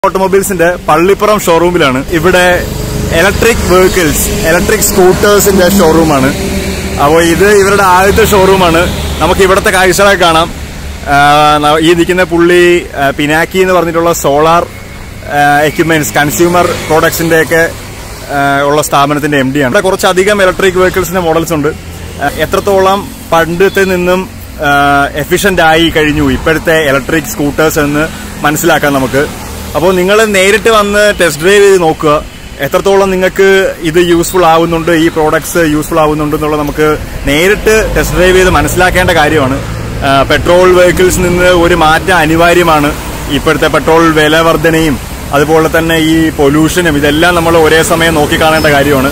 ഓട്ടോമൊബൈൽസിന്റെ പള്ളിപ്പുറം ഷോറൂമിലാണ് ഇവിടെ electric vehicles electric സ്കൂട്ടേഴ്സിന്റെ ഷോറൂമാണ് അപ്പോൾ ഇത് ഇവരുടെ ആദ്യത്തെ ഷോറൂമാണ് നമുക്ക് ഇവിടുത്തെ കാഴ്ചകളൊക്കെ കാണാം ആ, ന- ഈ നിൽക്കുന്ന പുള്ളി ആ, പിനാക്കി എന്ന് പറഞ്ഞിട്ടുള്ള സോളാർ എക്യുപ്മെന്റ്സ് കൺസ്യൂമർ പ്രോഡക്ട്സിന്റെ ഒക്കെ ഉള്ള സ്ഥാപനത്തിന്റെ എം ഡി ആണ് ഇവിടെ കുറച്ചധികം ഇലക്ട്രിക് വെഹിക്കിൾസിന്റെ മോഡൽസ് ഉണ്ട് ആ, എത്രത്തോളം പണ്ടത്തെ നിന്നും എഫിഷ്യന്റ് ആയി കഴിഞ്ഞു ഇപ്പോഴത്തെ ഇലക്ട്രിക് സ്കൂട്ടേഴ്സ് എന്ന് മനസ്സിലാക്കാം നമുക്ക് അപ്പോൾ നിങ്ങൾ നേരിട്ട് വന്ന് ടെസ്റ്റ് ഡ്രൈവ് ചെയ്ത് നോക്കുക എത്രത്തോളം നിങ്ങൾക്ക് ഇത് യൂസ്ഫുൾ ആവുന്നുണ്ട് ഈ പ്രോഡക്ട്സ് യൂസ്ഫുൾ ആവുന്നുണ്ട് എന്നുള്ളത് നമുക്ക് നേരിട്ട് ടെസ്റ്റ് ഡ്രൈവ് ചെയ്ത് മനസ്സിലാക്കേണ്ട കാര്യമാണ് ആ, പെട്രോൾ വെഹിക്കിൾസിൽ നിന്ന് ഒരു മാറ്റം അനിവാര്യമാണ് ഇപ്പോഴത്തെ പെട്രോൾ വില വർധനയും അതുപോലെ തന്നെ ഈ പൊല്യൂഷനും ഇതെല്ലാം നമ്മൾ ഒരേ സമയം നോക്കിക്കാണേണ്ട കാര്യമാണ്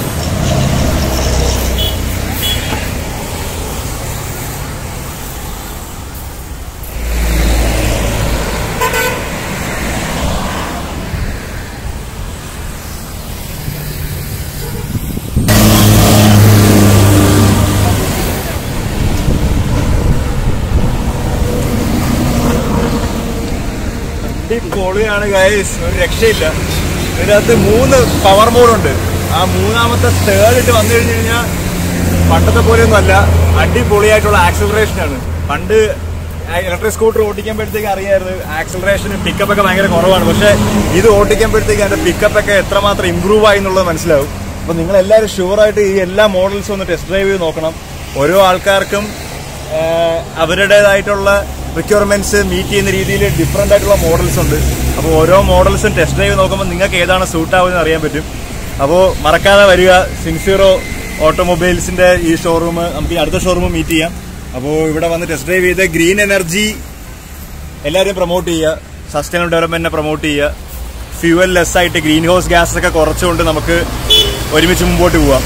പൊളിയാണ് ഗൈസ് ഒരു രക്ഷയില്ല ഇതിനകത്ത് മൂന്ന് പവർ മോഡുണ്ട് ആ മൂന്നാമത്തെ തേർഡ് ഇട്ട് വന്നു കഴിഞ്ഞു കഴിഞ്ഞാൽ പണ്ടത്തെ പോലെയൊന്നും അല്ല അടിപൊളിയായിട്ടുള്ള ആക്സിലറേഷൻ ആണ് പണ്ട് ഇലക്ട്രിക് സ്കൂട്ടർ ഓടിക്കുമ്പോഴത്തേക്ക് അറിയായിരുന്നു ആക്സിലറേഷൻ പിക്കപ്പ് ഒക്കെ ഭയങ്കര കുറവാണ് പക്ഷെ ഇത് ഓടിക്കുമ്പോഴത്തേക്ക് അതിന്റെ പിക്കപ്പ് ഒക്കെ എത്രമാത്രം ഇമ്പ്രൂവ് ആയി എന്നുള്ളത് മനസ്സിലാവും അപ്പൊ നിങ്ങൾ എല്ലാവരും ഷുവറായിട്ട് ഈ എല്ലാ മോഡൽസും ഒന്ന് ടെസ്റ്റ് ഡ്രൈവ് ചെയ്ത് നോക്കണം ഓരോ ആൾക്കാർക്കും ആഹ് അവരുടേതായിട്ടുള്ള റിക്വയർമെന്റ്സ് മീറ്റ് ചെയ്യുന്ന രീതിയിൽ ഡിഫറെന്റ് ആയിട്ടുള്ള മോഡൽസ് ഉണ്ട് അപ്പോൾ ഓരോ മോഡൽസും ടെസ്റ്റ് ഡ്രൈവ് നോക്കുമ്പോൾ നിങ്ങൾക്ക് ഏതാണ് സൂട്ട് ആവുമെന്ന് അറിയാൻ പറ്റും അപ്പോൾ മറക്കാതെ വരിക സിൻസീറോ ഓട്ടോമൊബൈൽസിന്റെ ഈ ഷോറൂം നമുക്ക് ഈ അടുത്ത ഷോറൂം മീറ്റ് ചെയ്യാം അപ്പോൾ ഇവിടെ വന്ന് ടെസ്റ്റ് ഡ്രൈവ് ചെയ്ത് ഗ്രീൻ എനർജി എല്ലാവരും പ്രൊമോട്ട് ചെയ്യുക സസ്റ്റൈനബിൾ ഡെവലപ്മെന്റിനെ പ്രൊമോട്ട് ചെയ്യുക ഫ്യൂവൽ ലെസ് ആയിട്ട് ഗ്രീൻ ഹൗസ് ഗ്യാസ് ഒക്കെ കുറച്ചുകൊണ്ട് നമുക്ക് ഒരുമിച്ച് മുമ്പോട്ട് പോവാം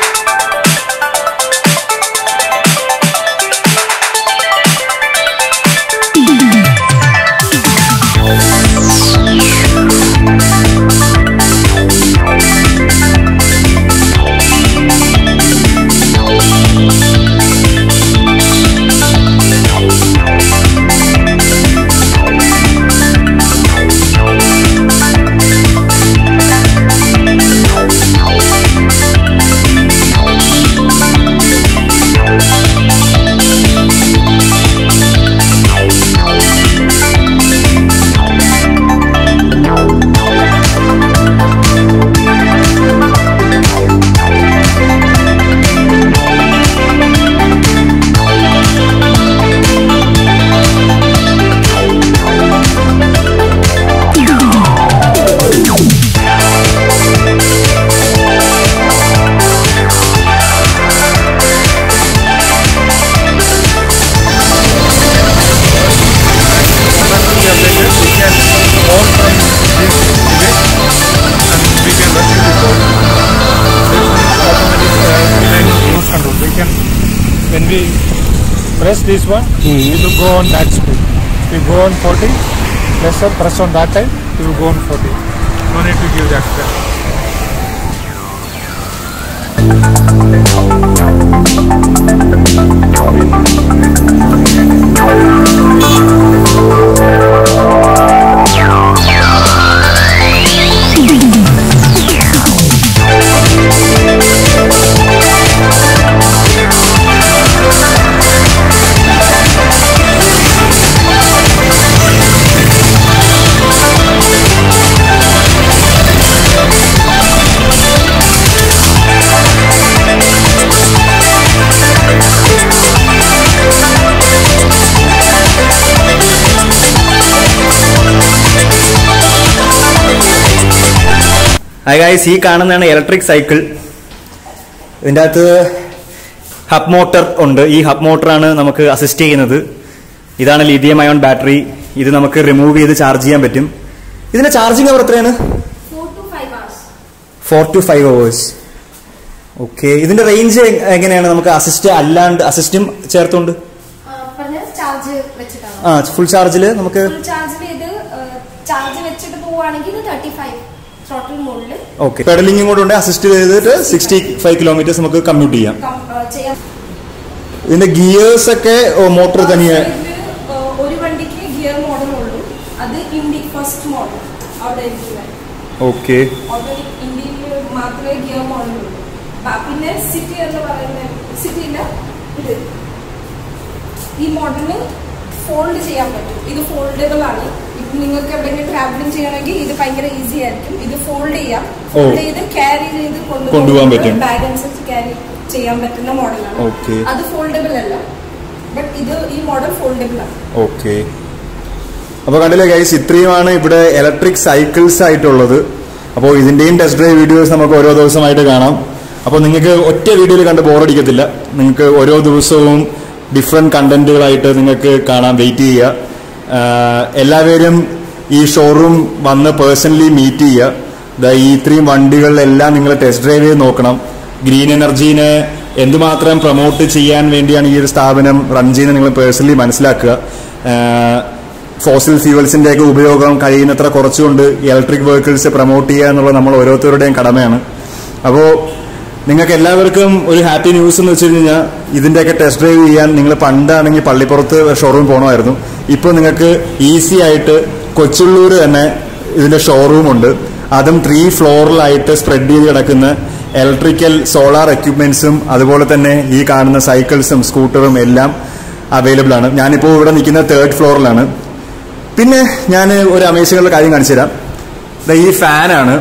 cruise control. We can, when we press this one, it will go on that speed. If we go on 40, press on, press on that time, it will go on 40. No need to give that. Hi guys ഈ കാണുന്നതാണ് electric cycle ഇതിൻ്റെ അകത്ത് hub motor ഉണ്ട് ഈ hub മോട്ടറാണ് നമുക്ക് assist ചെയ്യുന്നത് ഇതാണ് lithium ion battery ഇത് നമുക്ക് റിമൂവ് ചെയ്ത് ചാർജ് ചെയ്യാൻ പറ്റും ഇതിന്റെ ചാർജിങ് അവർ എത്രയാണ് four to five hours. Four to five hours okay ഇതിന്റെ റേഞ്ച് എങ്ങനെയാണ് നമുക്ക് അസിസ്റ്റ് അല്ലാണ്ട് അസിസ്റ്റും ചേർത്തുകൊണ്ട് ആ, പറഞ്ഞ ചാർജ് വെച്ചിട്ടാണ് ആ ഫുൾ ചാർജിൽ നമുക്ക് ഫുൾ ചാർജിൽ ഇത് ചാർജ് വെച്ചിട്ട് പോവുകയാണെങ്കിൽ ഇത് തേർട്ടി ഫൈവ് ത്രോട്ടിൽ മുകളിൽ ഓക്കെ പെഡലിംഗും കൂടെ ഉണ്ട് അസിസ്റ്റ് ചെയ്തിട്ട് സിക്സ്റ്റി ഫൈവ് കിലോമീറ്റേഴ്സ് നമുക്ക് കമ്മ്യൂട്ട് ചെയ്യാം ചെയ്യാം ഇതിന്റെ ഗിയേഴ്സ് ഒക്കെ മോട്ടോർ തനിയെ ഇതില്, ആ, ഒരു വണ്ടിക്ക് ഗിയർ മോഡൽ ഉള്ളൂ അത് ഇൻഡി ഫസ്റ്റ് മോഡൽ അവിടെ ഇരിക്കുന്നത് ഓക്കെ ഓൾറെഡി ഇന്ത്യയിൽ മാത്രമേ ഗിയർ മോഡൽ ഉള്ളൂ ബ- പിന്നെ സിറ്റി എന്ന് പറയുന്ന സിറ്റിയില്ല ഇത് ഈ മോഡലിന് ഫോൾഡ് ചെയ്യാൻ പറ്റും ഇത് ഫോൾഡബിൾ ആണ് ഇപ്പൊ നിങ്ങൾക്ക് എവിടെയെങ്കിലും ട്രാവലിംഗ് ചെയ്യണമെങ്കിൽ ഇത് ഭയങ്കര ഈസി ആയിരിക്കും ഇത് ഫോൾഡ് ചെയ്യാം ഫോൾഡ് ചെയ്ത് ക്യാരി ചെയ്ത് കൊണ്ടുപോകാൻ പറ്റും. ബാഗ് അനുസരിച്ച് ക്യാരി ചെയ്യാൻ പറ്റുന്ന മോഡലാണ് Okay. അത് ഫോൾഡബിൾ അല്ല ബട്ട് ഇത് ഈ മോഡൽ ഫോൾഡബിൾ ആണ് ഓക്കെ അപ്പൊ കണ്ടില്ലേ ഗൈസ് ഇത്രയുമാണ് ഇവിടെ ഇലക്ട്രിക് സൈക്കിൾസ് ആയിട്ടുള്ളത് അപ്പോൾ ഇതിന്റെയും ടെസ്റ്റ് ഡ്രൈവ് വീഡിയോസ് നമുക്ക് ഓരോ ദിവസമായിട്ട് കാണാം അപ്പോൾ നിങ്ങൾക്ക് ഒറ്റ വീഡിയോയിൽ കണ്ട് ബോറടിക്കത്തില്ല നിങ്ങൾക്ക് ഓരോ ദിവസവും ഡിഫറെന്റ് കണ്ടന്റുകളായിട്ട് നിങ്ങൾക്ക് കാണാൻ വെയിറ്റ് ചെയ്യുക ആഹ് എല്ലാവരും ഈ ഷോറൂം വന്ന് പേഴ്സണലി മീറ്റ് ചെയ്യുക ദാ ഈ ഇത്രയും വണ്ടികളിലെല്ലാം നിങ്ങൾ ടെസ്റ്റ് ഡ്രൈവ് ചെയ്ത് നോക്കണം ഗ്രീൻ എനർജീനെ എന്തുമാത്രം പ്രൊമോട്ട് ചെയ്യാൻ വേണ്ടിയാണ് ഈ ഒരു സ്ഥാപനം റൺ ചെയ്യുന്നത് നിങ്ങൾ പേഴ്സണലി മനസ്സിലാക്കുക ഫോസിൽ ഫ്യൂവൽസിന്റെ ഒക്കെ ഉപയോഗം കഴിയുന്നത്ര കുറച്ചുകൊണ്ട് ഇലക്ട്രിക് വെഹിക്കിൾസ് പ്രൊമോട്ട് ചെയ്യുക എന്നുള്ളത് നമ്മൾ ഓരോരുത്തരുടെയും കടമയാണ് അപ്പോൾ നിങ്ങൾക്ക് എല്ലാവർക്കും ഒരു ഹാപ്പി ന്യൂസ് എന്ന് വെച്ച് കഴിഞ്ഞാൽ ഇതിന്റെയൊക്കെ ടെസ്റ്റ് ഡ്രൈവ് ചെയ്യാൻ നിങ്ങൾ പണ്ടാണെങ്കിൽ പള്ളിപ്പുറത്ത് ഷോറൂം പോകണമായിരുന്നു ഇപ്പോൾ നിങ്ങൾക്ക് ഈസി ആയിട്ട് കൊച്ചുള്ളൂർ തന്നെ ഇതിന്റെ ഷോറൂം ഉണ്ട് അതും ത്രീ ഫ്ലോറിലായിട്ട് സ്പ്രെഡ് ചെയ്ത് കിടക്കുന്ന ഇലക്ട്രിക്കൽ സോളാർ എക്യുപ്മെന്റ്സും അതുപോലെ തന്നെ ഈ കാണുന്ന സൈക്കിൾസും സ്കൂട്ടറും എല്ലാം അവൈലബിൾ ആണ് ഞാനിപ്പോൾ ഇവിടെ നിൽക്കുന്ന തേർഡ് ഫ്ലോറിലാണ് പിന്നെ ഞാൻ ഒരു അമേസിംഗുള്ള കാര്യം കാണിച്ചു തരാം ദാ ഈ ഫാനാണ്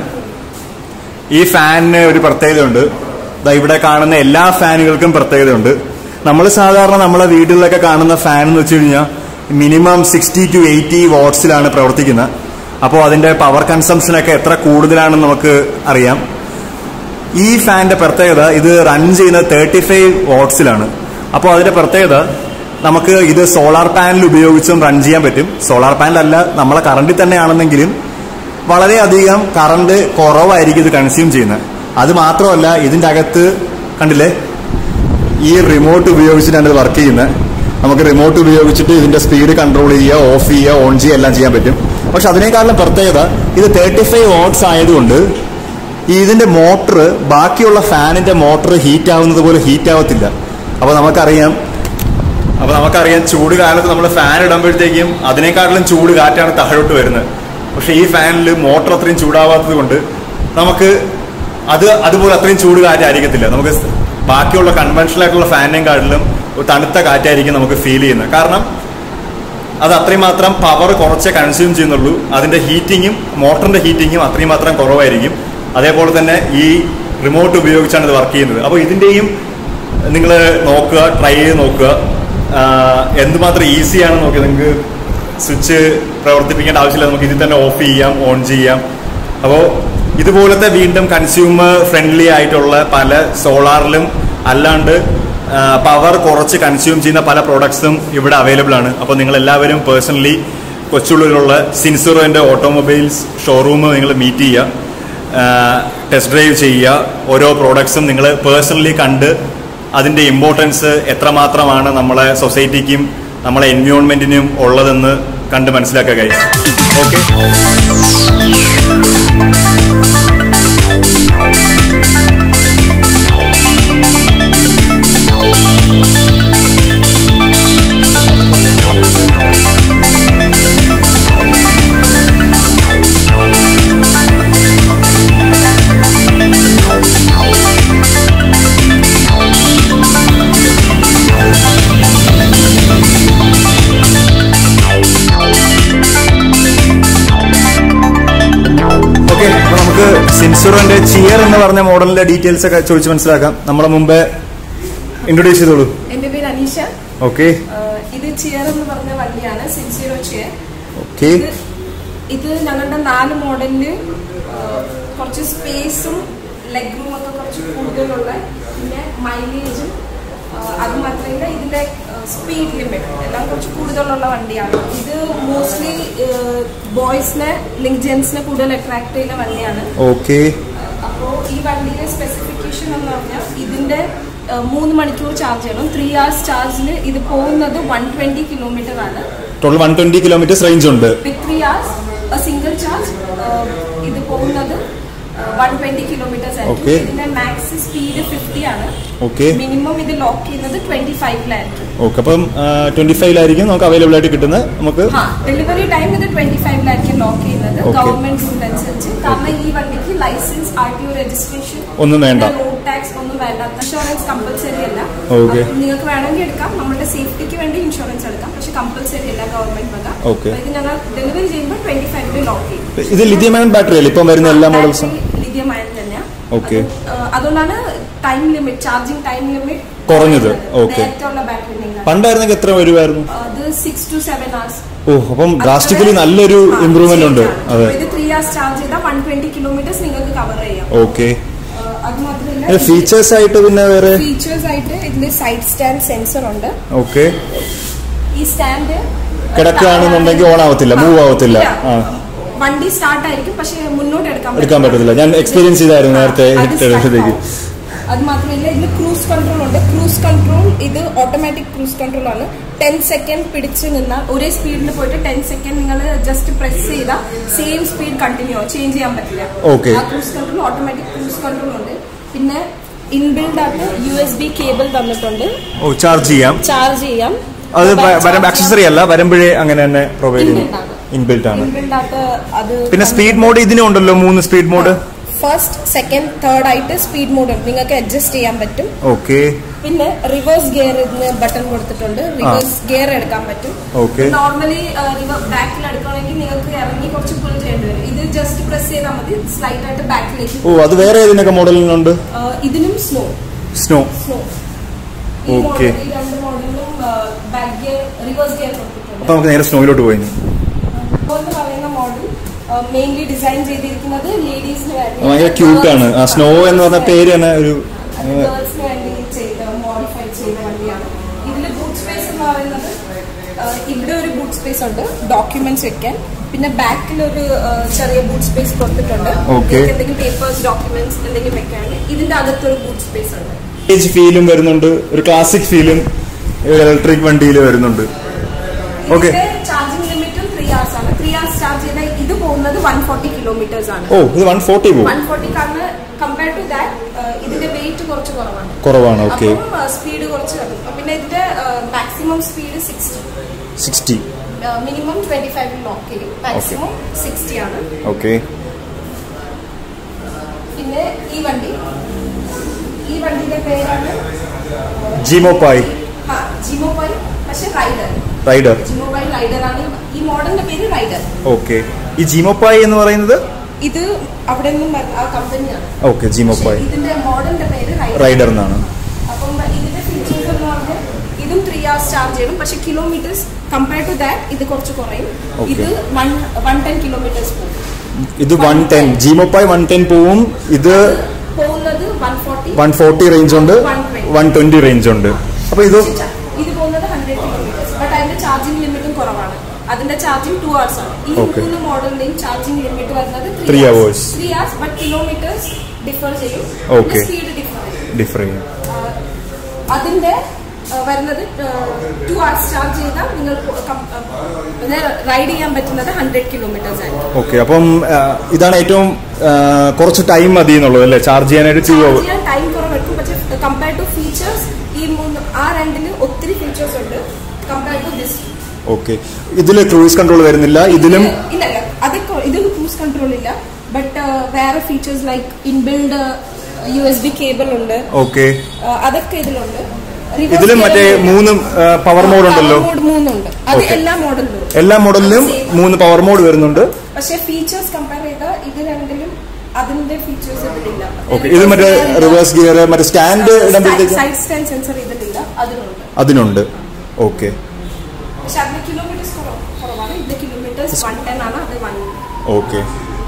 ഈ ഫാനിന് ഒരു പ്രത്യേകതയുണ്ട് ദാ ഇവിടെ കാണുന്ന എല്ലാ ഫാനുകൾക്കും പ്രത്യേകതയുണ്ട് നമ്മൾ സാധാരണ നമ്മളെ വീടുകളിലൊക്കെ കാണുന്ന ഫാൻ എന്ന് വെച്ച് കഴിഞ്ഞാൽ മിനിമം സിക്സ്റ്റി ടു എയ്റ്റി വാട്ട്സിലാണ് പ്രവർത്തിക്കുന്നത് അപ്പോൾ അതിന്റെ പവർ കൺസംഷൻ ഒക്കെ എത്ര കൂടുതലാണെന്ന് നമുക്ക് അറിയാം ഈ ഫാനിന്റെ പ്രത്യേകത ഇത് റൺ ചെയ്യുന്നത് തേർട്ടി ഫൈവ് വാട്ട്സിലാണ് അപ്പോൾ അതിന്റെ പ്രത്യേകത നമുക്ക് ഇത് സോളാർ പാനൽ ഉപയോഗിച്ചും റൺ ചെയ്യാൻ പറ്റും സോളാർ പാനൽ അല്ല നമ്മളെ കറണ്ടിൽ തന്നെയാണെന്നെങ്കിലും വളരെയധികം കറണ്ട് കുറവായിരിക്കും ഇത് കൺസ്യൂം ചെയ്യുന്നത് അത് മാത്രമല്ല ഇതിന്റെ അകത്ത് കണ്ടില്ലേ ഈ റിമോട്ട് ഉപയോഗിച്ചിട്ടാണ് ഇത് വർക്ക് ചെയ്യുന്നത് നമുക്ക് റിമോട്ട് ഉപയോഗിച്ചിട്ട് ഇതിന്റെ സ്പീഡ് കൺട്രോൾ ചെയ്യുക ഓഫ് ചെയ്യുക ഓൺ ചെയ്യുക എല്ലാം ചെയ്യാൻ പറ്റും പക്ഷെ അതിനേക്കാളും പ്രത്യേകത ഇത് തേർട്ടി ഫൈവ് വാട്ട്സ് ആയതുകൊണ്ട് ഈ ഇതിന്റെ മോട്ടർ ബാക്കിയുള്ള ഫാനിന്റെ മോട്ടർ ഹീറ്റ് ആവുന്നത് പോലെ ഹീറ്റ് ആവത്തില്ല അപ്പൊ നമുക്കറിയാം അപ്പൊ നമുക്കറിയാം ചൂട് കാലത്ത് നമ്മൾ ഫാൻ ഇടുമ്പോഴത്തേക്കും അതിനേക്കാട്ടിലും ചൂട് കാറ്റാണ് താഴോട്ട് വരുന്നത് പക്ഷെ ഈ ഫാനിൽ മോട്ടർ അത്രയും ചൂടാവാത്തത് കൊണ്ട് നമുക്ക് അത് അതുപോലെ അത്രയും ചൂട് കാറ്റായിരിക്കത്തില്ല നമുക്ക് ബാക്കിയുള്ള കൺവെൻഷണൽ ആയിട്ടുള്ള ഫാനിനെയും കാട്ടിലും ഒരു തണുത്ത കാറ്റായിരിക്കും നമുക്ക് ഫീൽ ചെയ്യുന്നത് കാരണം അത് അത്രയും മാത്രം പവർ കുറച്ചേ കൺസ്യൂം ചെയ്യുന്നുള്ളൂ അതിന്റെ ഹീറ്റിങ്ങും മോട്ടറിന്റെ ഹീറ്റിങ്ങും അത്രയും മാത്രം കുറവായിരിക്കും അതേപോലെ തന്നെ ഈ റിമോട്ട് ഉപയോഗിച്ചാണ് ഇത് വർക്ക് ചെയ്യുന്നത് അപ്പോൾ ഇതിന്റെയും നിങ്ങൾ നോക്കുക ട്രൈ ചെയ്ത് നോക്കുക ആഹ് എന്തുമാത്രം ഈസിയാണ് നോക്കുക നിങ്ങൾക്ക് സ്വിച്ച് പ്രവർത്തിപ്പിക്കേണ്ട ആവശ്യമില്ല നമുക്ക് ഇതിൽ തന്നെ ഓഫ് ചെയ്യാം ഓൺ ചെയ്യാം അപ്പോൾ ഇതുപോലത്തെ വീണ്ടും കൺസ്യൂമർ ഫ്രണ്ട്ലി ആയിട്ടുള്ള പല സോളാറിലും അല്ലാണ്ട് പവർ കുറച്ച് കൺസ്യൂം ചെയ്യുന്ന പല പ്രോഡക്ട്സും ഇവിടെ അവൈലബിൾ ആണ് അപ്പോൾ നിങ്ങൾ എല്ലാവരും പേഴ്സണലി കൊച്ചുള്ളിലുള്ള സിൻസുറോന്റെ ഓട്ടോമൊബൈൽസ് ഷോറൂം നിങ്ങൾ മീറ്റ് ചെയ്യുക ടെസ്റ്റ് ഡ്രൈവ് ചെയ്യുക ഓരോ പ്രോഡക്ട്സും നിങ്ങൾ പേഴ്സണലി കണ്ട് അതിന്റെ ഇമ്പോർട്ടൻസ് എത്രമാത്രമാണ് നമ്മളെ സൊസൈറ്റിക്കും നമ്മളെ എൻവയോൺമെന്റിനും ഉള്ളതെന്ന് കണ്ട് മനസ്സിലാക്കുക ഗൈസ് ഓക്കെ ഓക്കെ അപ്പൊ നമുക്ക് സിൻസുറോന്റെ ചിയർ എന്ന് പറഞ്ഞ മോഡലിന്റെ ഡീറ്റെയിൽസ് ഒക്കെ ചോദിച്ച് മനസ്സിലാക്കാം നമ്മുടെ മുമ്പേ ഇൻട്രൊഡ്യൂസ് ചെയ്തോളൂ എന്റെ പേര് അനീഷ ഓക്കെ ആഹ് ഇത് ചിയർ എന്ന് പറഞ്ഞ വണ്ടിയാണ് സിൻസീറോ ചിയർ ഓക്കെ ഇത് ഇത് ഞങ്ങളുടെ നാല് മോഡലില് ആഹ് കുറച്ച് സ്പേസും ലെഗ് റൂം ഒക്കെ കുറച്ച് കൂടുതലുള്ള പിന്നെ മൈലേജും അത് മാത്രമല്ല ഇതിന്റെ സ്പീഡ് ലിമിറ്റ് എല്ലാം കുറച്ച് കൂടുതലുള്ള വണ്ടിയാണ് ഇത് മോസ്റ്റ്ലി ബോയ്സിനെ ലിങ്ക് ജെൻസിനെ കൂടുതൽ അട്രാക്ട് ചെയ്യുന്ന വണ്ടിയാണ് ഓക്കെ അപ്പോൾ ഈ വണ്ടിയുടെ സ്പെസിഫിക്കേഷൻ എന്ന് പറഞ്ഞാൽ ഇതിന്റെ ഏഹ്, മൂന്ന് മണിക്കൂർ ചാർജ് ചെയ്യണം ത്രീ hours ചാർജിൽ ഇത് പോകുന്നത് വൺ ട്വന്റി കിലോമീറ്റർ ആണ് total one twenty kilometres range ഉണ്ട് with three hours single charge ഇത് പോകുന്നത് വൺ ട്വന്റി കിലോമീറ്റേഴ്സ് Okay. ആയിരിക്കും ഇതിന്റെ മാക്സ് സ്പീഡ് ഫിഫ്റ്റി ആണ് ഓക്കെ മിനിമം ഇത് ലോക്ക് ചെയ്യുന്നത് ട്വന്റി ഫൈവിലായിരിക്കും ഓക്കെ അപ്പം ട്വന്റി ഫൈവിലായിരിക്കും നമുക്ക് അവൈലബിൾ ആയിട്ട് കിട്ടുന്നത് നമുക്ക് ആ ഡെലിവറി ടൈം ഇത് ട്വന്റി ഫൈവിലായിരിക്കും ലോക്ക് ചെയ്യുന്നത് Okay. ഗവൺമെന്റ് റൂൾ അനുസരിച്ച് കാരണം ഈ വണ്ടിക്ക് licence R T O registration ഒന്നും വേണ്ട. റോഡ് ടാക്സ് ഒന്നും വേണ്ട ഇൻഷുറൻസ് കമ്പൽസറി അല്ല Okay. അപ്പം നിങ്ങൾക്ക് വേണമെങ്കിൽ എടുക്കാം നമ്മുടെ സേഫ്റ്റിക്ക് വേണ്ടി ഇൻഷുറൻസ് എടുക്കാം പക്ഷെ കമ്പൽസറി അല്ല ഗവൺമെന്റ് വക Okay. അപ്പൊ ഇത് ഞങ്ങൾ ഡെലിവറി ചെയ്യുമ്പോൾ ട്വന്റി ഫൈവില് ലോക്ക് ചെയ്യും ഇത് ലിഥിയം അയൺ ബാറ്ററി അല്ലേ ഇപ്പം വരുന്ന എല്ലാ മോഡൽസും ലിഥിയം അയൺ തന്നെയാ Okay. അത്, ആ, അതുകൊണ്ടാണ് time limit charging time limit കുറഞ്ഞത്. Okay. നേരത്തെ ഉള്ള ബാറ്ററി പണ്ടായിരുന്നെങ്കിൽ എത്ര വരുമായിരുന്നു അത് സിക്സ് ടു സെവൻ അവേഴ്സ് ഓ അപ്പം ഡ്രാസ്റ്റിക്കലി നല്ലൊരു ഇമ്പ്രൂവ്മെന്റ് ഉണ്ട് അതെ ഇത് ത്രീ hours ചാർജ് ചെയ്താൽ വൺ ട്വന്റി കിലോമീറ്റേഴ്സ് നിങ്ങൾക്ക് കവർ ചെയ്യാം ഓക്കെ ആ, അത് മാത്രമല്ല ഫീച്ചേഴ്സ് ആയിട്ട് പിന്നെ വേറെ ഫീച്ചേഴ്സ് ആയിട്ട് ഇതിൽ സൈഡ് സ്റ്റാൻഡ് സെൻസർ ഉണ്ട് ഓക്കെ ഈ സ്റ്റാൻഡ് കിടക്കുകയാണെന്നുണ്ടെങ്കിൽ on ആവത്തില്ല, move ആവത്തില്ല. ആ. വണ്ടി സ്റ്റാർട്ട് ആയിരിക്കും പക്ഷെ മുന്നോട്ട് എടുക്കാൻ എടുക്കാൻ പറ്റത്തില്ല. ഞാൻ experience ചെയ്തായിരുന്നു നേരത്തെ ആ, അത് hit stuck ചെയ്തപ്പോഴത്തേക്ക്. ആവും. അത് മാത്രമല്ല ഇതിൽ ക്രൂസ് കൺട്രോൾ ഉണ്ട് ക്രൂസ് കൺട്രോൾ ഇത് ഓട്ടോമാറ്റിക് ക്രൂസ് കൺട്രോൾ ആണ് ടെൻ സെക്കൻഡ് പിടിച്ച് നിന്നാൽ ഒരേ സ്പീഡിൽ പോയിട്ട് ടെൻ സെക്കൻഡ് നിങ്ങൾ ജസ്റ്റ് പ്രസ് ചെയ്താൽ സെയിം സ്പീഡ് കണ്ടിന്യൂ ചേഞ്ച് ചെയ്യാൻ പറ്റില്ല Okay. ആ cruise control automatic cruise control ഉണ്ട് പിന്നെ ഇൻബിൽഡ് ആയിട്ട് യു എസ് ബി കേബിൾ തന്നിട്ടുണ്ട് ഓ ചാർജ് ചെയ്യാം ചാർജ് ചെയ്യാം അത് വരുമ്പോ അക്സസറി അല്ല വരുമ്പോഴേ അങ്ങനെ തന്നെ പ്രൊവൈഡ് Inbuilt ചെയ്യും ആണ്. ഇൻബിൽറ്റ് ആണ് ഇൻബിൽഡ് ആയിട്ട് അത് പിന്നെ സ്പീഡ് മോഡ് ഇതിനും ഉണ്ടല്ലോ മൂന്ന് speed mode first second third ആയിട്ട് സ്പീഡ് മോഡ് ഉണ്ട് നിങ്ങൾക്ക് അഡ്ജസ്റ്റ് ചെയ്യാൻ പറ്റും ഓക്കെ പിന്നെ റിവേഴ്സ് ഗിയർ ഇതിന് ബട്ടൺ കൊടുത്തിട്ടുണ്ട് റിവേഴ്സ് ഗിയർ എടുക്കാൻ പറ്റും Okay. നോർമലി ബാക്കിൽ എടുക്കണമെങ്കിൽ നിങ്ങൾക്ക് ഇറങ്ങി കുറച്ച് പുൾ ചെയ്യേണ്ടി വരും ഇത് ജസ്റ്റ് പ്രസ് ചെയ്താൽ മതി സ്ലൈറ്റ് ആയിട്ട് ബാക്കിലേക്ക് ഓ അത് വേറെ ഏതിനൊക്കെ മോഡലിനുണ്ട് ഇതിനും സ്നോ സ്നോ സ്നോ Okay. ഈ രണ്ട് മോഡലിലും ബാക്ക് ഗിയർ റിവേഴ്സ് ഗിയർ കൊടുത്തിട്ടുണ്ട് അപ്പൊ നമുക്ക് നേരെ സ്നോയിലോട്ട് പോയി Snow എന്ന് പറയുന്ന മോഡൽ മെയിൻലി ഡിസൈൻ ചെയ്തിരിക്കുന്നത് ലേഡീസിന് വേണ്ടി ഭയങ്കര ക്യൂട്ട് ആണ് ആ സ്നോ എന്ന് പറഞ്ഞ പേര് തന്നെ ഒരു അത് ഗേൾസിന് വേണ്ടി ചെയ്ത മോഡിഫൈ ചെയ്ത വണ്ടിയാണ് ഇതില് ബൂട്ട് സ്പേസ് എന്ന് പറയുന്നത് ആ, ഇവിടെ ഒരു ബൂട്ട് സ്പേസ് ഉണ്ട് ഡോക്യുമെന്റ്സ് വെക്കാൻ പിന്നെ ബാക്കിൽ ഒരു ആ, ചെറിയ ബൂട്ട് സ്പേസ് കൊടുത്തിട്ടുണ്ട് Okay. നിങ്ങൾക്ക് എന്തെങ്കിലും പേപ്പേഴ്സ് ഡോക്യുമെന്റ്സ് എന്തെങ്കിലും വെക്കാൻ ഇതിന്റെ അകത്തൊരു ബൂട്ട് സ്പേസ് ഉണ്ട് ഏജ് ഫീലും വരുന്നുണ്ട് ഒരു ക്ലാസിക് ഫീലും ഇലക്ട്രിക് വണ്ടിയിൽ വരുന്നുണ്ട് Okay. ഇതിന്റെ ചാർജിംഗ് ലിമിറ്റും ത്രീ hours ആണ് ത്രീ hours ചാർജ് ചെയ്താൽ ഇത് പോകുന്നത് വൺ ഫോർട്ടി കിലോമീറ്റേഴ്സ് ആണ് ഓ ഇത് വൺ ഫോർട്ടി പോകും വൺ ഫോർട്ടി കാരണം കമ്പയർ ടു ദാറ്റ് ഇതിന്റെ വെയിറ്റ് കുറച്ച് കുറവാണ് കുറവാണ് ഓക്കെ അപ്പം സ്പീഡ് കുറച്ച് കുറയും. അപ്പൊ പിന്നെ ഇതിന്റെ maximum speed sixty sixty minimum twenty ഫൈവിൽ ലോക്ക് ചെയ്യും മാക്സിമം സിക്സ്റ്റി ആണ് ഓക്കെ പിന്നെ ഈ വണ്ടി ഈ വണ്ടിയുടെ പേരാണ് ജിമോപ്പായി ജിമോ ബൈ പക്ഷെ Rider Rider Gemopai Rider ആണ് ഈ മോഡലിന്റെ പേര് റൈഡർ ഓക്കെ ഈ ജിമോപ്പായി എന്ന് പറയുന്നത് ഇത് അവിടെ നിന്നും വരുന്ന ആ കമ്പനിയാണ് ഓക്കെ ജിമോപ്പായി ഇതിന്റെ മോഡലിന്റെ പേര് റൈഡർ റൈഡർ എന്നാണ് അപ്പം ഇതിന്റെ ഫീച്ചേഴ്സ് എന്ന് പറഞ്ഞാൽ ഇതും ത്രീ hours ചാർജ് ചെയ്യണം പക്ഷെ കിലോമീറ്റേഴ്സ് കമ്പയർ ടു ദാറ്റ് ഇത് കുറച്ച് കുറയും Okay. ഇത് വൺ വൺ ടെൻ കിലോമീറ്റേഴ്സ് പോകും ഇത് വൺ ടെൻ ജിമോപ്പായി വൺ ടെൻ പോവും ഇത് പോകുന്നത് one forty one forty range ഉണ്ട് വൺ ട്വന്റി റേഞ്ച് ഉണ്ട് അപ്പൊ ഇത് ഇത് പോകുന്നത് ഹൺഡ്രഡ് കിലോമീറ്റേഴ്സ് ബട്ട് അതിന്റെ ചാർജിംഗ് ലിമിറ്റും കുറവാണ് അതിന്റെ ചാർജിംഗ് ടു hours ആണ് ഈ Okay. മൂന്ന് മോഡലിന്റെയും ചാർജിംഗ് ലിമിറ്റ് വരുന്നത് Three hours. Three hours but kilometres differ ചെയ്യും Okay. സ്പീഡ് ഡിഫർ ചെയ്യും ഡിഫർ ചെയ്യും ആഹ് അതിന്റെ ആഹ് വരുന്നത് ടു hours ചാർജ് ചെയ്താൽ നിങ്ങൾ റൈഡ് ചെയ്യാൻ പറ്റുന്നത് ഹൺഡ്രഡ് കിലോമീറ്റേഴ്സ് ആയിരിക്കും ഓക്കെ അപ്പം ആ, ഇതാണ് ഏറ്റവും ആ, കുറച്ച് ടൈം മതി എന്നുള്ളത് അല്ലേ ചാർജ് ചെയ്യാനായിട്ട് ടു ചാർജ് അവർ ചെയ്യാൻ ടൈം കുറവെടുക്കും പക്ഷെ കമ്പയർ ടു ഫീച്ചേഴ്സ് ഈ മൂന്ന് ആ രണ്ടിന് ഒത്തിരി ഫീച്ചേഴ്സ് ഉണ്ട് കമ്പയർ ടു ദിസ് ഓക്കെ ഇതിൽ ക്രൂയിസ് കൺട്രോൾ വരുന്നില്ല ഇതിലും ഇല്ല ഇല്ല അതൊക്കെ ഇതിന് ക്രൂസ് കൺട്രോൾ ഇല്ല ബട്ട് വേറെ features like inbuilt U S B cable ഉണ്ട് ഓക്കെ Uh, അതൊക്കെ ഇതിലുണ്ട് ഇതിലും മറ്റേ മൂന്ന് പവർ മോഡ് ഉണ്ടല്ലോ മോഡ് മൂന്നുണ്ട് അത് Okay. എല്ലാ മോഡലിലും ഉണ്ട് എല്ലാ മോഡലിലും മൂന്ന് പവർ മോഡ് വരുന്നുണ്ട് പക്ഷെ ഫീച്ചേഴ്സ് കമ്പയർ ചെയ്താൽ ഇത് രണ്ടിലും അതിന്റെ ഫീച്ചേഴ്സ് ഇതിലില്ല ഓക്കെ ഇത് മറ്റേ റിവേഴ്സ് ഗിയർ മറ്റേ സ്റ്റാൻഡ് ഇടുമ്പോഴത്തേക്ക് സൈഡ് സ്റ്റാൻഡ് സെൻസർ ഇതിലില്ല അതിലുണ്ട് അതിനുണ്ട് ഓക്കെ പക്ഷെ അതിന് കിലോമീറ്റേഴ്സ് കുറവാണ് ഇതിന്റെ കിലോമീറ്റേഴ്സ് വൺ ടെൻ ആണ് അത് വൺ ഓക്കെ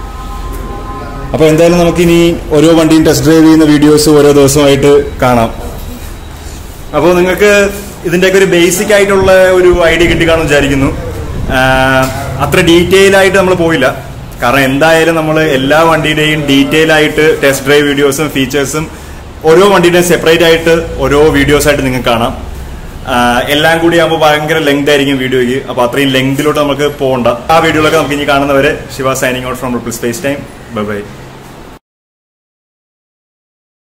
അപ്പൊ എന്തായാലും നമുക്ക് ഇനി ഓരോ വണ്ടിയും ടെസ്റ്റ് ഡ്രൈവ് ചെയ്യുന്ന വീഡിയോസ് ഓരോ ദിവസമായിട്ട് കാണാം അപ്പോൾ നിങ്ങൾക്ക് ഇതിൻ്റെയൊക്കെ ഒരു ബേസിക് ആയിട്ടുള്ള ഒരു ഐഡിയ കിട്ടിക്കാണെന്ന് വിചാരിക്കുന്നു ആഹ് അത്ര ഡീറ്റെയിൽ ആയിട്ട് നമ്മൾ പോയില്ല കാരണം എന്തായാലും നമ്മൾ എല്ലാ വണ്ടിയുടെയും ഡീറ്റെയിൽ ആയിട്ട് ടെസ്റ്റ് ഡ്രൈവ് വീഡിയോസും ഫീച്ചേഴ്സും ഓരോ വണ്ടിയുടെയും സെപ്പറേറ്റ് ആയിട്ട് ഓരോ വീഡിയോസ് ആയിട്ട് നിങ്ങൾക്ക് കാണാം ആഹ് എല്ലാം കൂടി ആകുമ്പോൾ ഭയങ്കര ലെങ്ത് ആയിരിക്കും വീഡിയോയ്ക്ക് അപ്പോൾ അത്രയും ലെങ്തിലോട്ട് നമുക്ക് പോകണ്ട ആ വീഡിയോയിലൊക്കെ നമുക്ക് ഇനി കാണുന്നവരെ Shiva signing out from Ripple Space time bye by